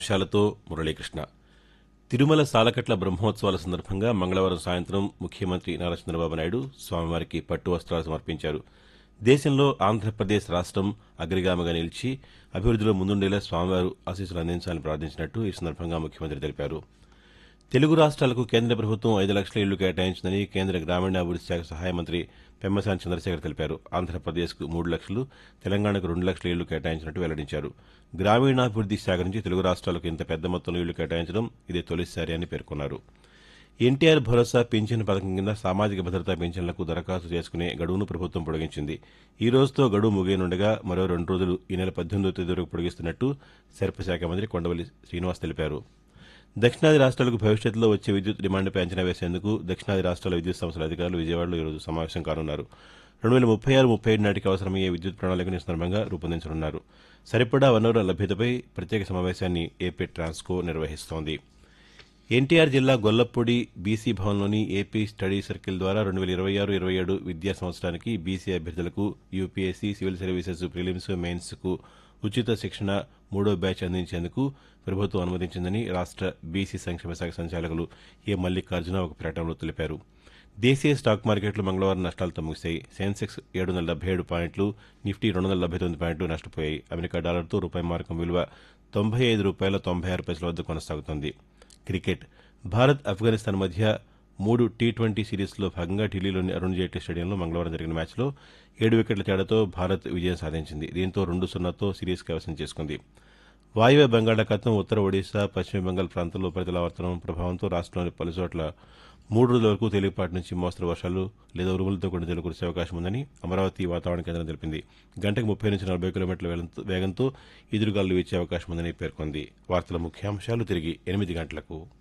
విషయాలతో మురళీకృష్ణ తిరుమల సాలకట్ల బ్రహ్మోత్సవాల సందర్భంగా మంగళవారం సాయంత్రం ముఖ్యమంత్రి నారా చంద్రబాబు నాయుడు స్వామివారికి పట్టు వస్త్రాలు సమర్పించారు దేశంలో ఆంధ్రప్రదేశ్ రాష్టం అగ్రగామిగా నిలిచి అభివృద్దిలో ముందుండేలా స్వామివారు ఆశీస్సులు అందించాలని ప్రార్థించినట్టు ఈ సందర్భంగా ముఖ్యమంత్రి తెలిపారు తెలుగు రాష్ట్రాలకు కేంద్ర ప్రభుత్వం ఐదు లక్షల ఇళ్లు కేటాయించిందని కేంద్ర గ్రామీణాభివృద్ది శాఖ సహాయ మంత్రి పెమ్మసాని చంద్రశేఖర్ తెలిపారు ఆంధ్రప్రదేశ్కు మూడు లక్షలు తెలంగాణకు రెండు లక్షల ఇళ్లు కేటాయించినట్టు వెల్లడించారు గ్రామీణాభివృద్ది శాఖ నుంచి తెలుగు రాష్ట్రాలకు ఇంత పెద్ద మొత్తంలో ఇళ్లు కేటాయించడం ఇదే తొలిసారి అని పేర్కొన్నారు ఎన్టీఆర్ భరోసా పింఛన్ పథకం కింద సామాజిక భద్రతా పింఛన్లకు దరఖాస్తు చేసుకునే గడువును ప్రభుత్వం పొడిగించింది ఈ రోజుతో గడువు ముగియనుండగా మరో రెండు రోజులు ఈ నెల పద్దెనిమిదో తేదీ వరకు పొడిగిస్తున్నట్టు సర్ప శాఖ మంత్రి కొండవల్లి శ్రీనివాస్ తెలిపారు దక్షిణాది రాష్ట్రాలకు భవిష్యత్తులో వచ్చే విద్యుత్ డిమాండ్పై అంచనా వేసేందుకు దక్షిణాది రాష్ట్రాల విద్యుత్ సంస్థల అధికారులు విజయవాడలో ఈరోజు సమావేశం కానున్నారు రెండు వేల ముప్పై ఆరు ముప్పై ఏడు నాటికి అవసరమయ్యే విద్యుత్ ప్రణాళికను ఈ సందర్భంగా రూపొందించనున్నారు సరిపడా వనరుల లభ్యతపై ప్రత్యేక సమావేశాన్ని ఏపీ ట్రాన్స్కో నిర్వహిస్తోంది ఎన్టీఆర్ జిల్లా గొల్లపూడి బీసీ భవన్లోని ఏపీ స్టడీ సర్కిల్ ద్వారా రెండు వేల ఇరవై ఆరు ఇరవై ఏడు విద్యా సంవత్సరానికి బీసీ అభ్యర్థులకు యూపీఎస్సీ సివిల్ సర్వీసెస్ ప్రిలిమ్స్ మెయిన్స్కు ఉచిత శిక్షణ మూడో బ్యాచ్ అందించేందుకు ప్రభుత్వం అనుమతించిందని రాష్ట్ర బీసీ సంక్షేమ శాఖ సంచాలకులు ఏ మల్లికార్జున ఒక ప్రకటనలో తెలిపారు దేశీయ స్టాక్ మార్కెట్లు మంగళవారం నష్టాలతో ముగిశాయి సెన్సెక్స్ ఏడు వందల డెబ్బై ఏడు పాయింట్లు నిఫ్టీ రెండు వందల డెబ్బై తొమ్మిది పాయింట్లు నష్టపోయాయి అమెరికా డాలర్తో రూపాయి మార్కం విలువ తొంభై ఐదు రూపాయల తొంభై ఆరు పైసల వద్ద కొనసాగుతోంది క్రికెట్ భారత్ ఆఫ్ఘనిస్తాన్ మధ్య మూడు టీ ట్వంటీ సిరీస్లో భాగంగా ఢిల్లీలోని అరుణ్ జైట్లీ స్టేడియంలో మంగళవారం జరిగిన మ్యాచ్లో ఏడు వికెట్ల తేడాతో భారత్ విజయం సాధించింది దీంతో రెండు సున్నాతో సిరీస్ కైవసం చేసుకుంది వాయువ్య బంగాళాఖాతం ఉత్తర ఒడిశా పశ్చిమ బెంగాల్ ప్రాంతాల్లో ఉపరితల ఆవర్తనం ప్రభావంతో రాష్ట్రంలోని పలుచోట్ల మూడు రోజుల వరకు తేలికపాటి నుంచి మోస్తరు వర్షాలు లేదా ఉరుములతో కూడిన జల్లు కురిసే అవకాశం ఉందని అమరావతి వాతావరణ కేంద్రం తెలిపింది గంటకు ముప్పై నుంచి నలభై కిలోమీటర్ల వేగంతో- వేగంతో ఎదురుగాలు వీచే అవకాశం ఉందని పేర్కొంది వార్తల ముఖ్యాంశాలు తిరిగి ఎనిమిది గంటలకు